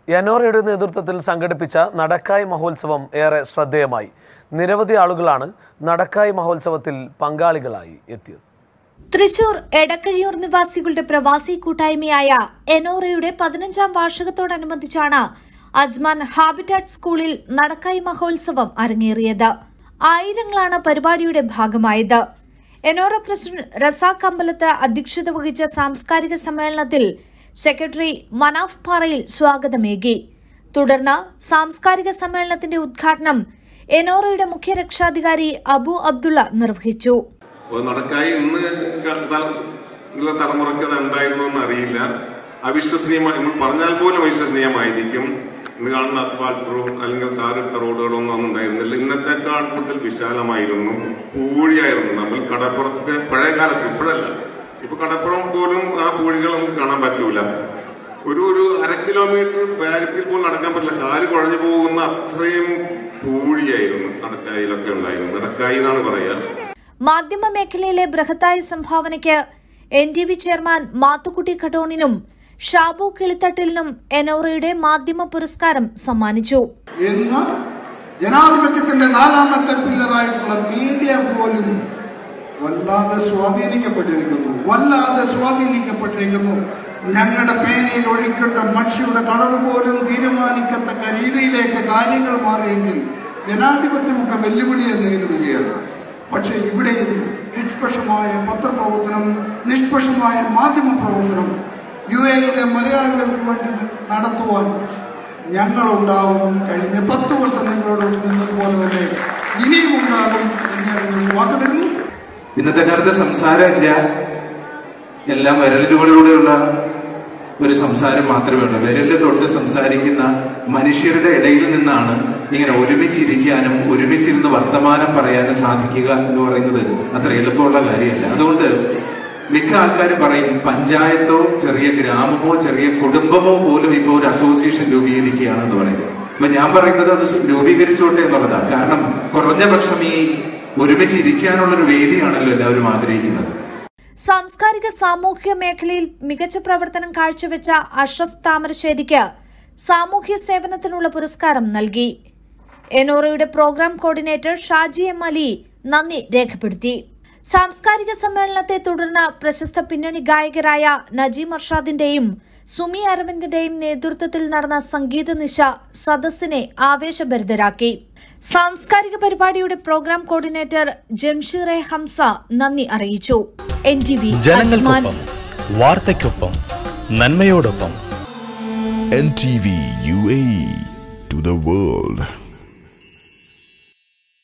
യനോറയുടെ നേതൃത്വത്തിൽ സംഘടിപ്പിച്ച നടക്കായ് മഹോത്സവം ഏറെ ശ്രദ്ധേയമായി നിരവധി ആളുകളാണ് നടക്കായ് മഹോത്സവത്തിൽ പങ്കാളികളായി എത്തിയത് തൃശൂർ എടക്കഴിയൂർ നിവാസികളുടെ പ്രവാസി കൂട്ടായ്മയായ എനോറയുടെ പതിനഞ്ചാം വാർഷികത്തോടനുബന്ധിച്ചാണ് അജ്മാൻ ഹാബിറ്റാറ്റ് സ്കൂളിൽ നടക്കായി മഹോത്സവം അരങ്ങേറിയത് ആയിരങ്ങളാണ് പരിപാടിയുടെ ഭാഗമായത് എനോറ പ്രസിഡന്റ് റസാഖ് അമ്പലത്ത് അധ്യക്ഷത വഹിച്ച സാംസ്കാരിക സമ്മേളനത്തിൽ സെക്രട്ടറി മനാഫ് പാറയിൽ സ്വാഗതമേകി തുടർന്ന് സാംസ്കാരിക സമ്മേളനത്തിന്റെ ഉദ്ഘാടനം എനോറയുടെ മുഖ്യ രക്ഷാധികാരി അബു അബ്ദുള്ള നിർവഹിച്ചു അപ്പോൾ നടക്കായി ഇന്ന് ക- ഉള്ള തലമുറയ്ക്ക് അത് എന്തായിരുന്നു എന്ന് അറിയില്ല അവിശ്വസനീയമായി നമ്മൾ പറഞ്ഞാൽ പോലും അവിശ്വസനീയമായിരിക്കും ഇന്ന് കാണുന്ന അസ്ഫാൾട്ട് റോഡ് അല്ലെങ്കിൽ ടാറിട്ട റോഡുകളൊന്നും അന്ന് ഉണ്ടായിരുന്നില്ല ഇന്നത്തെക്കാൾ കൂടുതൽ വിശാലമായിരുന്നു പൂഴിയായിരുന്നു നമ്മൾ കടപ്പുറത്തൊക്കെ പഴയ കാലത്ത് ഇപ്പോഴല്ല ഇപ്പൊ കടപ്പുറം പോലും ആ പൂഴികൾ നമുക്ക് കാണാൻ പറ്റൂല ഒരു ഒരു അര കിലോമീറ്റർ വേഗത്തിൽ പോലും നടക്കാൻ പറ്റില്ല കാല് കുഴഞ്ഞു പോകുന്ന അത്രയും പൂഴിയായിരുന്നു നടക്കായിലൊക്കെ ഉണ്ടായിരുന്നു നടക്കായി എന്നാണ് പറയുക മാധ്യമ മേഖലയിലെ ബൃഹത്തായ സംഭാവനയ്ക്ക് N T V chairman Mathukutty ഖട്ടോണിനും ഷാബു കിളിത്തട്ടിലിനും എനോറയുടെ മാധ്യമ പുരസ്കാരം സമ്മാനിച്ചു ഇന്ന് ജനാധിപത്യത്തിന്റെ നാലാമത്തെ പില്ലറായിട്ടുള്ള മീഡിയ പോലും വല്ലാതെ സ്വാധീനിക്കപ്പെട്ടിരിക്കുന്നു വല്ലാതെ സ്വാധീനിക്കപ്പെട്ടിരിക്കുന്നു ഞങ്ങളുടെ പേനയിൽ ഒഴിക്കേണ്ട മഷിയുടെ കളർ പോലും തീരുമാനിക്കത്തക്ക രീതിയിലേക്ക് കാര്യങ്ങൾ മാറിയെങ്കിൽ ജനാധിപത്യമൊക്കെ വെല്ലുവിളിയെ നേരിടുകയാണ് പക്ഷെ ഇവിടെയും നിഷ്പക്ഷമായ പത്രപ്രവർത്തനം നിഷ്പക്ഷമായ മാധ്യമ പ്രവർത്തനം യു എയിലെ മലയാളികൾക്ക് വേണ്ടി നടത്തുവാൻ ഞങ്ങളുണ്ടാവും കഴിഞ്ഞ പത്ത് വർഷം നിങ്ങളോട് നിന്നതുപോലെ തന്നെ ഇനിയും ഉണ്ടാകും എന്ന് ഞാൻ നിങ്ങൾക്ക് വാക്ക് തരുന്നു ഇന്നത്തെ കാലത്ത് സംസാരമില്ല എല്ലാം വിരലുകളിലൂടെയുള്ള ഒരു സംസാരം മാത്രമേ ഉള്ളൂ വിരലിൽ തൊട്ട് സംസാരിക്കുന്ന മനുഷ്യരുടെ ഇടയിൽ നിന്നാണ് ഇങ്ങനെ ഒരുമിച്ചിരിക്കാനും ഒരുമിച്ചിരുന്ന് വർത്തമാനം പറയാനും സാധിക്കുക എന്ന് പറയുന്നത് അത്ര എളുപ്പമുള്ള കാര്യമല്ല അതുകൊണ്ട് മിക്ക ആൾക്കാരും പറയും പഞ്ചായത്തോ ചെറിയ ഗ്രാമമോ ചെറിയ കുടുംബമോ പോലും ഇപ്പോൾ ഒരു അസോസിയേഷൻ രൂപീകരിക്കുകയാണെന്ന് പറയും അപ്പൊ ഞാൻ പറയുന്നത് അത് രൂപീകരിച്ചോട്ടെ എന്നുള്ളതാണ് കാരണം കുറഞ്ഞ പക്ഷം ഈ ഒരുമിച്ചിരിക്കാനുള്ള ഒരു വേദിയാണല്ലോ എല്ലാവരും ആഗ്രഹിക്കുന്നത് സാംസ്കാരിക സാമൂഹ്യ മേഖലയിൽ മികച്ച പ്രവർത്തനം കാഴ്ചവെച്ച അഷ്റഫ് താമരശ്ശേരിക്ക് സാമൂഹ്യ സേവനത്തിനുള്ള പുരസ്കാരം നൽകി എനോറയുടെ program coordinator Shaji M Ali നന്ദി രേഖപ്പെടുത്തി സാംസ്കാരിക സമ്മേളനത്തെ തുടർന്ന് പ്രശസ്ത പിന്നണി ഗായകരായ നജീം അർഷാദിന്റെയും സുമി അരവിന്ദിന്റെയും നേതൃത്വത്തിൽ നടന്ന സംഗീത നിശ സദസ്സിനെ ആവേശഭരിതരാക്കി സാംസ്കാരിക പരിപാടിയുടെ program coordinator Jamsheer A Hamza നന്ദി അറിയിച്ചു എൻ ടി വി ജനങ്ങൾക്കൊപ്പം വാർത്തയ്ക്കൊപ്പം നന്മയോടൊപ്പം NTV UAE to the world.